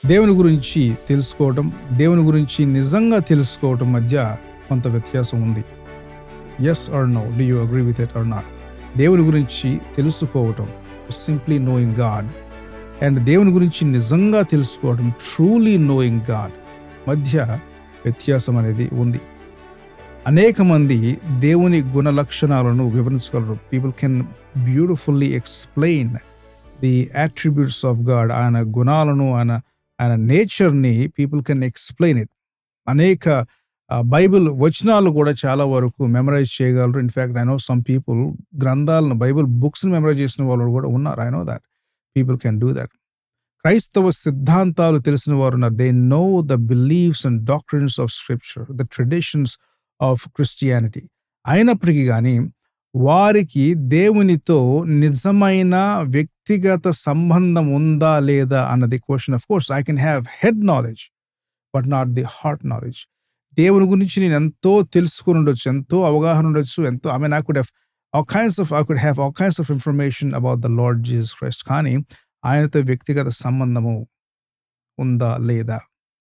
దేవుని గురించి తెలుసుకోవటం దేవుని గురించి నిజంగా తెలుసుకోవటం మధ్య కొంత వ్యత్యాసం ఉంది yes or no do you agree with it or not దేవుని గురించి తెలుసుకోవటం సింప్లీ నోయింగ్ గాడ్ అండ్ దేవుని గురించి నిజంగా తెలుసుకోవడం ట్రూలీ నోయింగ్ గాడ్ మధ్య వ్యత్యాసం అనేది ఉంది అనేక మంది దేవుని గుణ లక్షణాలను వివరించగలరు people can beautifully explain the attributes of God ఆయన గుణాలను ఆయన ఆయన నేచర్ని పీపుల్ కెన్ ఎక్స్ప్లెయిన్ ఇట్ అనేక బైబిల్ వచనాలు కూడా చాలా వరకు మెమరైజ్ చేయగలరు in fact I know some people గ్రంథాలను బైబిల్ బుక్స్ని మెమరైజ్ చేసిన వాళ్ళు కూడా ఉన్నారు I know that people can do that క్రైస్తవ సిద్ధాంతాలు తెలిసిన వారు ఉన్నారు they know the believes and doctrines of scripture the traditions of Christianity అయినప్పటికీ కానీ వారికి దేవునితో నిజమైన వ్యక్తిగత సంబంధం ఉందా లేదా అన్నది question of course I can have head knowledge but not the heart knowledge దేవుని గురించి నేను ఎంతో తెలుసుకుని ఉండొచ్చు ఎంతో అవగాహన ఉండొచ్చు ఎంతో I mean I could have all kinds of I could have all kinds of information about the Lord Jesus Christ కానీ ఆయనతో వ్యక్తిగత సంబంధము ఉందా లేదా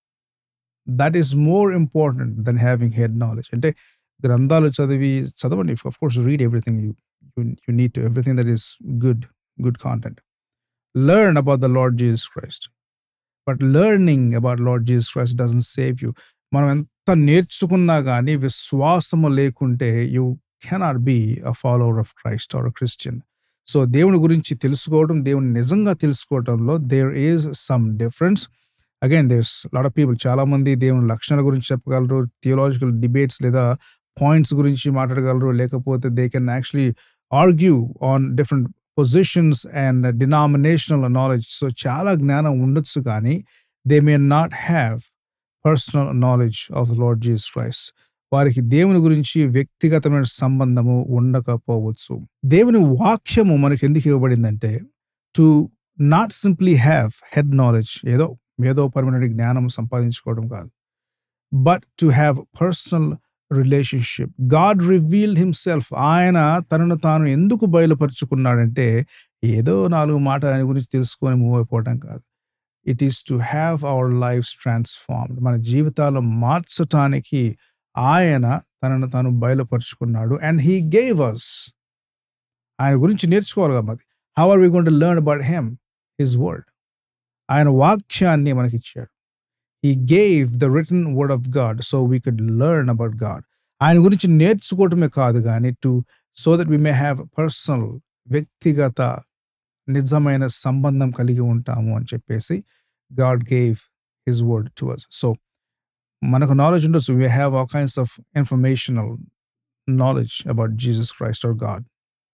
that is more important than having head knowledge అంటే గ్రంథాలు చదివి చదవండి of course read everything you you need to everything that is good good content learn about the Lord Jesus Christ but learning about Lord Jesus Christ doesn't save you మనం ఎంత నేర్చుకున్నా కానీ విశ్వాసము లేకుంటే you cannot be a follower of Christ or Christian so దేవుని గురించి తెలుసుకోవడం దేవుని నిజంగా తెలుసుకోవడంలో there is some difference again there's lot of people చాలా మంది దేవుని లక్షణాల గురించి చెప్పగలరు థియోలాజికల్ డిబేట్స్ లేదా పాయింట్స్ గురించి మాట్లాడగలరు లేకపోతే they can actually argue on different positions and denominational knowledge so చాలా జ్ఞానం ఉండొచ్చు కానీ they may not have personal knowledge of Lord Jesus Christ వారికి దేవుని గురించి వ్యక్తిగతమైన సంబంధము ఉండకపోవచ్చు దేవుని వాక్యము మనకి ఎందుకు ఇవ్వబడిందంటే to not simply have head knowledge ఏదో మేధోపరమైన జ్ఞానం సంపాదించుకోవడం కాదు but to have personal relationship God reveal himself ఆయన తనను తాను ఎందుకు బయలుపరుచుకున్నాడంటే ఏదో నాలుగు మాట ఆయన గురించి తెలుసుకొని మూవ్ అయిపోవడం కాదు it is to have our life transformed మన జీవితాలు మార్చటానికి ఆయన తనను తాను బయలుపరుచుకున్నాడు అండ్ హీ గేవ్ అస్ ఆయన గురించి నేర్చుకోవాలి కాబట్టి how are we gonna to learn about him his word ఆయన వాక్యాన్ని మనకి ఇచ్చాడు he gave the return word of God so we could learn about God ఆయన గురించి నేర్చుకోవటమే కాదు కానీ to so that we may have personal వ్యక్తిగత నిజమైన సంబంధం కలిగి ఉంటాము అని చెప్పేసి God gave his word to us so మనకు నాలెడ్జ్ ఉండొచ్చు we have all kinds of informational knowledge about Jesus Christ or God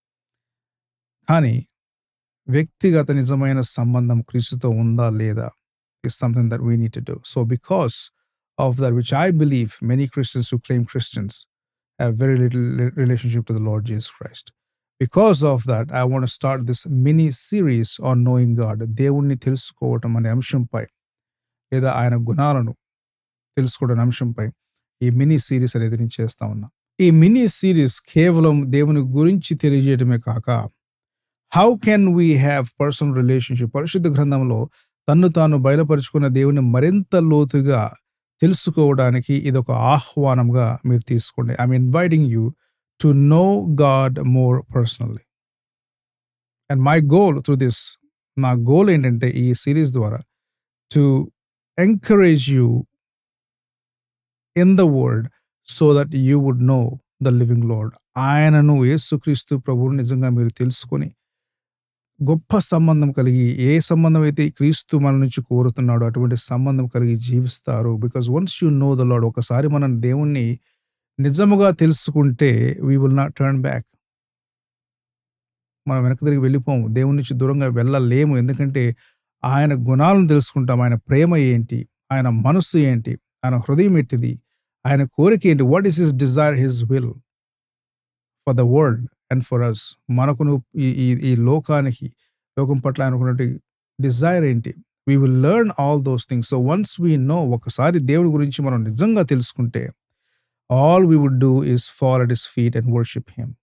కానీ వ్యక్తిగత నిజమైన సంబంధం క్రీస్తుతో ఉందా లేదా is something that we need to do. So, because of that, which I believe many Christians who claim Christians have very little relationship to the Lord Jesus Christ. Because of that, I want to start this mini series on knowing God. దేవుణ్ణి తెలుసుకోవటం అనే అంశంపై లేదా ఆయన గుణాలను తెలుసుకోవడం అంశంపై ఈ మినీ సిరీస్ అనేది నేను చేస్తా ఉన్నా ఈ మినీ సిరీస్ కేవలం దేవుని గురించి తెలియజేయడమే కాక how can we have personal relationship పరిశుద్ధ గ్రంథంలో తన్ను తాను బయలుపరుచుకున్న దేవుని మరింత లోతుగా తెలుసుకోవడానికి ఇది ఒక ఆహ్వానంగా మీరు తీసుకోండి I'm inviting you to know God more personally and my goal through this నా గోల్ ఏంటంటే ఈ సిరీస్ ద్వారా to encourage you in the world so that you would know the living Lord ఆయనను యేసుక్రీస్తు ప్రభువుని నిజంగా మీరు తెలుసుకొని గొప్ప సంబంధం కలిగి ఏ సంబంధం అయితే క్రీస్తు మన నుంచి కోరుతున్నాడో అటువంటి సంబంధం కలిగి జీవిస్తారు because once you know the Lord ఒకసారి మనం దేవుణ్ణి నిజముగా తెలుసుకుంటే we will not turn back మనం వెనక తిరిగి వెళ్ళిపోము దేవుని నుంచి దూరంగా వెళ్ళలేము ఎందుకంటే ఆయన గుణాలను తెలుసుకుంటాం ఆయన ప్రేమ ఏంటి ఆయన మనస్సు ఏంటి ఆయన హృదయం ఏంటిది ఆయన కోరిక ఏంటి what is his desire his will for the world and for us మనకును ఈ ఈ ఈ లోకానికి లోకం పట్ల అనుకున్నట్టు డిజైర్ ఏంటి we will learn all those things so once we know ఒకసారి దేవుడి గురించి మనం నిజంగా తెలుసుకుంటే all we would do is fall at his feet and worship him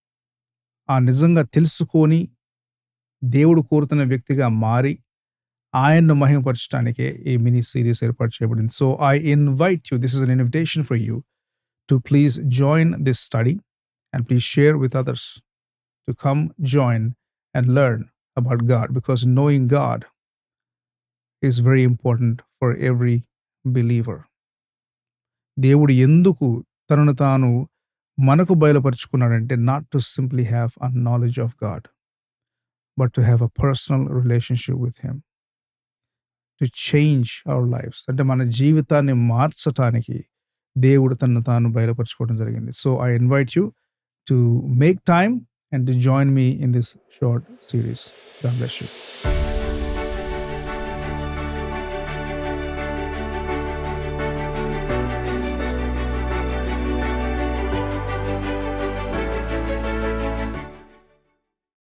ఆ నిజంగా తెలుసుకొని దేవుడు కోరుతున్న వ్యక్తిగా మారి ఆయన్ను మహిమపరచడానికే ఈ మినీ సిరీస్ ఏర్పాటు చేయబడింది so I invite you this is an invitation for you to please join this study and please share with others to come join and learn about God because knowing God is very important for every believer దేవుడు ఎందుకు తనను తాను మనకు బయలుపరుచుకున్నాడంటే not to simply have a knowledge of God but to have a personal relationship with him to change our lifes అంటే మన జీవితాన్ని మార్చటానికి దేవుడు తనను తాను బయలుపరచుకోవడం జరిగింది so I invite you to make time and to join me in this short series God bless you